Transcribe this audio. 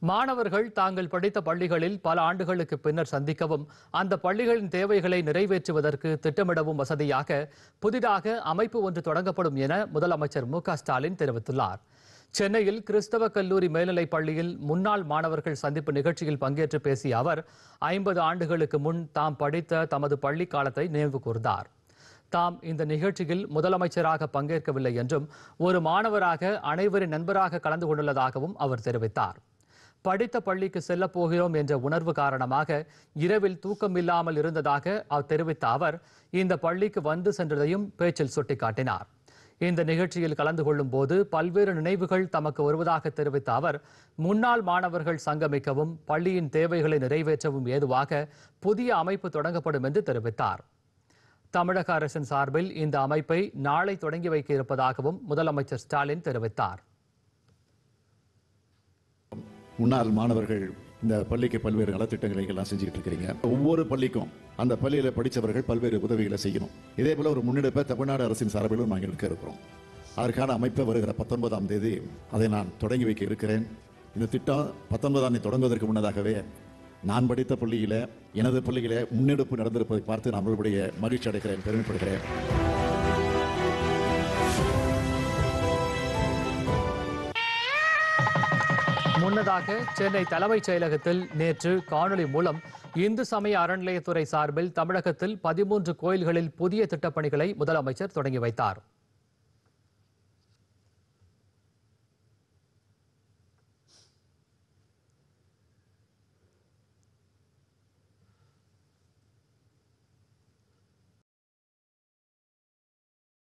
மாணவர்கள் தாங்கள் படித்த பள்ளிகளில் பல ஆண்டுகளுக்கு பின்னர் சந்திக்கவும் அந்த பள்ளிகளின் தேவைகளை நிறைவேற்றுவதற்கு திட்டமிடவும் வசதியாக புதிதாக அமைப்பு ஒன்று தொடங்கப்படும் என முதலமைச்சர் மு க ஸ்டாலின் தெரிவித்துள்ளார் சென்னையில் கிறிஸ்தவ கல்லூரி மேல்நிலைப் பள்ளியில் முன்னாள் மாணவர்கள் சந்திப்பு நிகழ்ச்சியில் பங்கேற்று பேசிய அவர் ஐம்பது ஆண்டுகளுக்கு முன் தாம் படித்த தமது பள்ளி காலத்தை நினைவு கூர்ந்தார் தாம் இந்த நிகழ்ச்சியில் முதலமைச்சராக பங்கேற்கவில்லை என்றும் ஒரு மாணவராக அனைவரின் நண்பராக கலந்து கொண்டுள்ளதாகவும் அவர் தெரிவித்தார் படித்த பள்ளிக்கு செல்லப் போகிறோம் என்ற உணர்வு காரணமாக இரவில் தூக்கமில்லாமல் இருந்ததாக அவர் தெரிவித்த அவர் இந்த பள்ளிக்கு வந்து சென்றதையும் பேச்சில் சுட்டிக்காட்டினார் இந்த நிகழ்ச்சியில் கலந்து கொள்ளும் போது பல்வேறு நினைவுகள் தமக்கு வருவதாக தெரிவித்த அவர் முன்னாள் மாணவர்கள் சங்கமிக்கவும் பள்ளியின் தேவைகளை நிறைவேற்றவும் ஏதுவாக புதிய அமைப்பு தொடங்கப்படும் என்று தெரிவித்தார் தமிழக அரசின் சார்பில் இந்த அமைப்பை நாளை தொடங்கி வைக்க இருப்பதாகவும் முதலமைச்சர் ஸ்டாலின் தெரிவித்தார் முன்னாள் மாணவர்கள் இந்த பள்ளிக்கு பல்வேறு நலத்திட்டங்களை எல்லாம் செஞ்சுக்கிட்டு இருக்கிறீங்க ஒவ்வொரு பள்ளிக்கும் அந்த பள்ளியில் படித்தவர்கள் பல்வேறு உதவிகளை செய்யணும் இதே போல ஒரு முன்னெடுப்பை தமிழ்நாடு அரசின் சார்பிலும் நாங்கள் இருக்க இருக்கிறோம் அதற்கான அமைப்பை வருகிற பத்தொன்பதாம் தேதி அதை நான் தொடங்கி வைக்க இருக்கிறேன் இந்த திட்டம் பத்தொன்பதாம் தேதி தொடங்குவதற்கு முன்னதாகவே நான் படித்த பள்ளியில எனது பள்ளியில முன்னெடுப்பு நடந்திருப்பதை பார்த்து நான் அவர்களுடைய மகிழ்ச்சி அடைகிறேன் பெருமைப்படுகிறேன் முன்னதாக சென்னை தலைமைச் செயலகத்தில் நேற்று காணொலி மூலம் இந்து சமய அறநிலையத்துறை சார்பில் தமிழகத்தில் பதிமூன்று கோயில்களில் புதிய திட்டப்பணிகளை முதலமைச்சர் தொடங்கி வைத்தார்